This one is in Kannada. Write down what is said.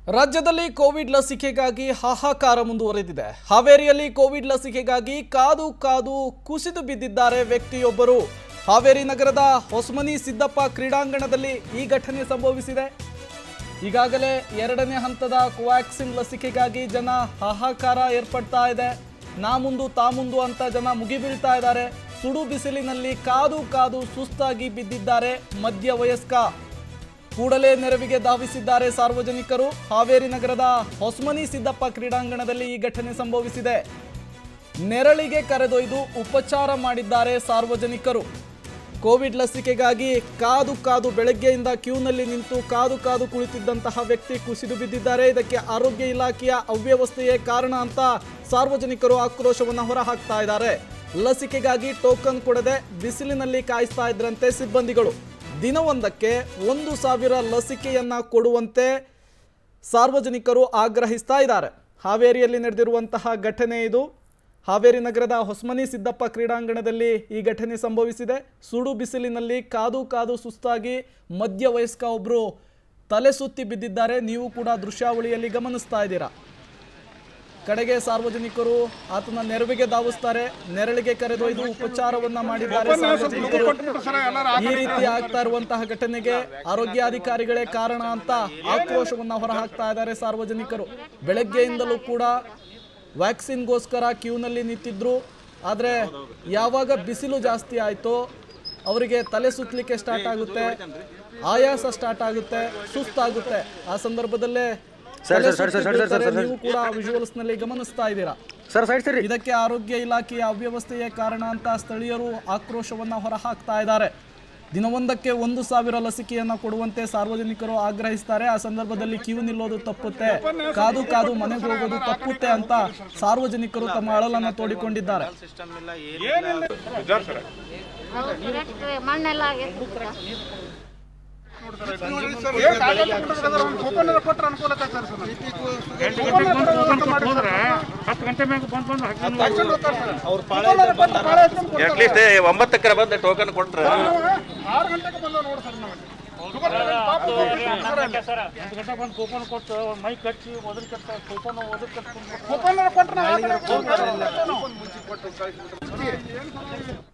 ರಾಜ್ಯದಲ್ಲಿ ಕೋವಿಡ್ ಲಸಿಕೆಗಾಗಿ ಹಾಹಾಕಾರ ಮುಂದುವರೆದಿದೆ ಹಾವೇರಿಯಲ್ಲಿ ಕೋವಿಡ್ ಲಸಿಕೆಗಾಗಿ ಕಾದು ಕಾದು ಕುಸಿದು ಬಿದ್ದಿದ್ದಾರೆ ವ್ಯಕ್ತಿಯೊಬ್ಬರು ಹಾವೇರಿ ನಗರದ ಹೊಸಮನಿ ಸಿದ್ದಪ್ಪ ಕ್ರೀಡಾಂಗಣದಲ್ಲಿ ಈ ಘಟನೆ ಸಂಭವಿಸಿದೆ ಈಗಾಗಲೇ ಎರಡನೇ ಹಂತದ ಕೋವ್ಯಾಕ್ಸಿನ್ ಲಸಿಕೆಗಾಗಿ ಜನ ಹಾಹಾಕಾರ ಏರ್ಪಡ್ತಾ ಇದೆ ನಾ ಮುಂದು ತಾ ಮುಂದು ಅಂತ ಜನ ಮುಗಿಬೀಳ್ತಾ ಇದ್ದಾರೆ ಸುಡು ಬಿಸಿಲಿನಲ್ಲಿ ಕಾದು ಕಾದು ಸುಸ್ತಾಗಿ ಬಿದ್ದಿದ್ದಾರೆ ಮಧ್ಯ ವಯಸ್ಕ ಕೂಡಲೇ ನೆರವಿಗೆ ಧಾವಿಸಿದ್ದಾರೆ ಸಾರ್ವಜನಿಕರು ಹಾವೇರಿ ನಗರದ ಹೊಸಮನಿ ಸಿದ್ದಪ್ಪ ಕ್ರೀಡಾಂಗಣದಲ್ಲಿ ಈ ಘಟನೆ ಸಂಭವಿಸಿದೆ ನೆರಳಿಗೆ ಕರೆದೊಯ್ದು ಉಪಚಾರ ಮಾಡಿದ್ದಾರೆ ಸಾರ್ವಜನಿಕರು ಕೋವಿಡ್ ಲಸಿಕೆಗಾಗಿ ಕಾದು ಕಾದು ಬೆಳಗ್ಗೆಯಿಂದ ಕ್ಯೂನಲ್ಲಿ ನಿಂತು ಕಾದು ಕಾದು ಕುಳಿತಿದ್ದಂತಹ ವ್ಯಕ್ತಿ ಕುಸಿದು ಬಿದ್ದಿದ್ದಾರೆ ಇದಕ್ಕೆ ಆರೋಗ್ಯ ಇಲಾಖೆಯ ಅವ್ಯವಸ್ಥೆಯೇ ಕಾರಣ ಅಂತ ಸಾರ್ವಜನಿಕರು ಆಕ್ರೋಶವನ್ನು ಹೊರಹಾಕ್ತಾ ಇದ್ದಾರೆ ಲಸಿಕೆಗಾಗಿ ಟೋಕನ್ ಕೊಡದೆ ಬಿಸಿಲಿನಲ್ಲಿ ಕಾಯಿಸ್ತಾ ಇದ್ರಂತೆ ಸಿಬ್ಬಂದಿಗಳು ದಿನವೊಂದಕ್ಕೆ ಒಂದು ಸಾವಿರ ಲಸಿಕೆಯನ್ನ ಕೊಡುವಂತೆ ಸಾರ್ವಜನಿಕರು ಆಗ್ರಹಿಸ್ತಾ ಇದ್ದಾರೆ ಹಾವೇರಿಯಲ್ಲಿ ನಡೆದಿರುವಂತಹ ಘಟನೆ ಇದು ಹಾವೇರಿ ನಗರದ ಹೊಸಮನಿ ಸಿದ್ದಪ್ಪ ಕ್ರೀಡಾಂಗಣದಲ್ಲಿ ಈ ಘಟನೆ ಸಂಭವಿಸಿದೆ ಸುಡು ಬಿಸಿಲಿನಲ್ಲಿ ಕಾದು ಕಾದು ಸುಸ್ತಾಗಿ ಮಧ್ಯ ವಯಸ್ಕ ಒಬ್ಬರು ತಲೆ ಸುತ್ತಿ ಬಿದ್ದಿದ್ದಾರೆ ನೀವು ಕೂಡ ದೃಶ್ಯಾವಳಿಯಲ್ಲಿ ಗಮನಿಸ್ತಾ ಇದ್ದೀರಾ ಕಡೆಗೆ ಸಾರ್ವಜನಿಕರು ಆತನ ನೆರವಿಗೆ ಧಾವಿಸ್ತಾರೆ ನೆರಳಿಗೆ ಕರೆದೊಯ್ದು ಉಪಚಾರವನ್ನ ಮಾಡಿದ್ದಾರೆ ಸಾರ್ವಜನಿಕರು ಈ ರೀತಿ ಆಗ್ತಾ ಇರುವಂತಹ ಘಟನೆಗೆ ಆರೋಗ್ಯಾಧಿಕಾರಿಗಳೇ ಕಾರಣ ಅಂತ ಆಕ್ರೋಶವನ್ನ ಹೊರಹಾಕ್ತಾ ಇದ್ದಾರೆ ಸಾರ್ವಜನಿಕರು ಬೆಳಗ್ಗೆಯಿಂದಲೂ ಕೂಡ ವ್ಯಾಕ್ಸಿನ್ಗೋಸ್ಕರ ಕ್ಯೂನಲ್ಲಿ ನಿಂತಿದ್ರು ಆದರೆ ಯಾವಾಗ ಬಿಸಿಲು ಜಾಸ್ತಿ ಆಯಿತೋ ಅವರಿಗೆ ತಲೆ ಸುತ್ತಲಿಕ್ಕೆ ಸ್ಟಾರ್ಟ್ ಆಗುತ್ತೆ ಆಯಾಸ ಸ್ಟಾರ್ಟ್ ಆಗುತ್ತೆ ಸುಸ್ತಾಗುತ್ತೆ ಆ ಸಂದರ್ಭದಲ್ಲೇ ತಲೆ ಸುತ್ತಿ ಬೀಳ್ತಾರೆ. ನೀವು ಕೂಡ ವಿಜುವಲ್ಸ್ ನಲ್ಲಿ ಗಮನಿಸ್ತಾ ಇದ್ದೀರಾ ಸರ್ ಸೈಡ್ ಸರಿ ಇದಕ್ಕೆ ಆರೋಗ್ಯ ಇಲಾಖೆಯ ಅವ್ಯವಸ್ಥೆಯೇ ಕಾರಣ ಅಂತ ಸ್ಥಳೀಯರು ಆಕ್ರೋಶವನ್ನ ಹೊರಹಾಕ್ತಾ ಇದ್ದಾರೆ ದಿನವೊಂದಕ್ಕೆ ಒಂದು ಸಾವಿರ ಲಸಿಕೆಯನ್ನ ಕೊಡುವಂತೆ ಸಾರ್ವಜನಿಕರು ಆಗ್ರಹಿಸ್ತಾರೆ ಆ ಸಂದರ್ಭದಲ್ಲಿ ಕ್ಯೂ ನಿಲ್ಲೋದು ತಪ್ಪುತ್ತೆ ಕಾದು ಕಾದು ಮನೆಗೆ ಹೋಗೋದು ತಪ್ಪುತ್ತೆ ಅಂತ ಸಾರ್ವಜನಿಕರು ತಮ್ಮ ಅಳಲನ್ನ ತೋಡಿಕೊಂಡಿದ್ದಾರೆ ಕರೆಕ್ಟ್ ಮಣ್ಣೆಲ್ಲ ಆಗೈತೆ ಅಟ್ಲೀಸ್ಟ್ ಒಂಬತ್ತಕ್ಕರ ಬಂದು ಟೋಕನ್ ಕೊಟ್ರೆ ಎಂಟು ಗಂಟೆಗೆ ಬಂದು ಕೂಪನ್ ಕೊಟ್ಟು ಮೈ ಕಚ್ಚಿ ಒದರ್ ಕಟ್ಟ ಕೂಪನ್ ಒದರ್ ಕಟ್ಕೊಂಡು ಕೂಪನ್ ಕೊಟ್ರೆ